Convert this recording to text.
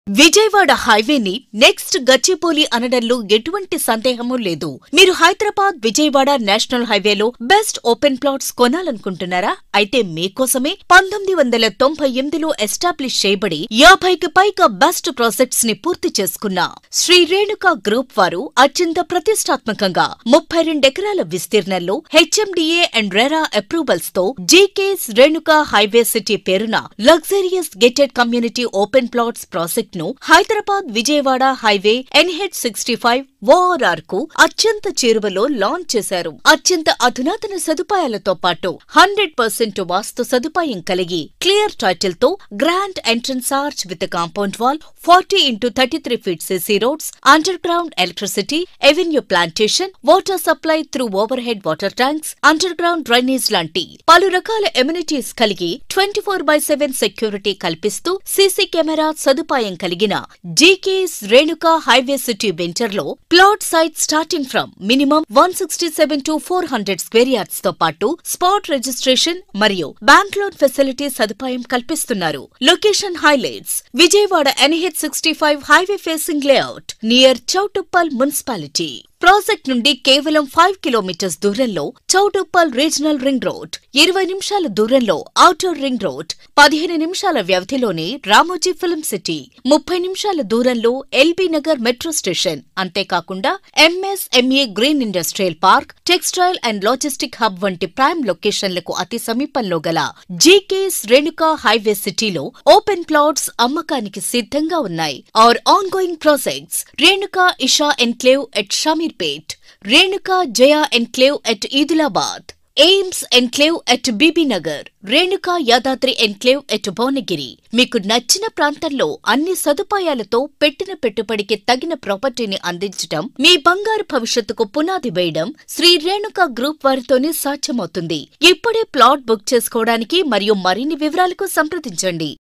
Vijayawada హైవేని next గచ్చిపోలి అనడంలో ఎటువంటి సందేహమూ లేదు మీరు హైదరాబాద్ విజయవాడ నేషనల్ హైవేలో బెస్ట్ ఓపెన్ ప్లాట్స్ కొనాలనుకుంటున్నారా అయితే మీకోసమే పంతొమ్మిది వందల తొంభై ఎనిమిదిలో ఎస్టాబ్లిష్ చేయబడి యాభైకి పైగా బెస్ట్ ప్రాజెక్ట్స్ ని పూర్తి చేసుకున్న శ్రీ రేణుక గ్రూప్ వారు అత్యంత ప్రతిష్టాత్మకంగా ముప్పై రెండెకరాల విస్తీర్ణంలో హెచ్ఎండిఏ అండ్ రెరా అప్రూవల్స్ తో జీకేస్ రేణుక హైవే సిటీ పేరున luxurious gated community open plots project ను Hyderabad Vijayawada highway NH sixty five ORR కు అత్యంత చేరువలో లాంచ్ చేశారు అత్యంత అధునాతన సదుపాయాలతో పాటు హండ్రెడ్ పర్సెంట్ వాస్తు సదుపాయం కలిగి క్లియర్ టైటిల్ తో grand entrance arch with compound wall forty into thirty three feet CC roads underground electricity avenue plantation water supply through overhead water tanks underground drainage లాంటి పలు రకాల amenities కలిగి twenty four by seven security కల్పిస్తూ CC camera సదుపాయం కలిగిన GKS Renuka highway city venture లో plot site starting from minimum one sixty seven to four hundred square yards తో పాటు స్పాట్ రిజిస్ట్రేషన్ మరియు బ్యాంక్ లోన్ ఫెసిలిటీ సదుపాయం కల్పిస్తున్నారు location highlights Vijayawada NH sixty five highway facing layout near Choutuppal municipality project నుండి కేవలం five kilometres దూరంలో Choutuppal regional ring road ఇరవై నిమిషాల దూరంలో ఔటర్ రింగ్ రోడ్ పదిహేను నిమిషాల వ్యవధిలోనే రామోజీ ఫిల్మ్ సిటీ ముప్పై నిమిషాల దూరంలో ఎల్బీ నగర్ మెట్రో స్టేషన్ అంతేకాకుండా MSMA green industrial park textile and logistic hub వంటి ప్రైమ్ లొకేషన్లకు అతి సమీపంలో గల జీకేస్ రేణుకా హైవే సిటీలో ఓపెన్ ప్లాట్స్ అమ్మకానికి సిద్ధంగా ఉన్నాయి are ongoing projects Renuka Isha enclave at Shamirpet Renuka Jaya enclave at Edulabad AIIMS enclave at Bibinagar Renuka Yadadri enclave at Bhuvanagiri మీకు నచ్చిన ప్రాంతంలో అన్ని సదుపాయాలతో పెట్టిన పెట్టుబడికి తగిన ప్రాపర్టీని అందించడం మీ బంగారు భవిష్యత్తుకు పునాది వేయడం శ్రీ రేణుకా గ్రూప్ వారితోనే సాధ్యమవుతుంది ఇప్పుడే ప్లాట్ బుక్ చేసుకోవడానికి మరియు మరిన్ని వివరాలకు సంప్రదించండి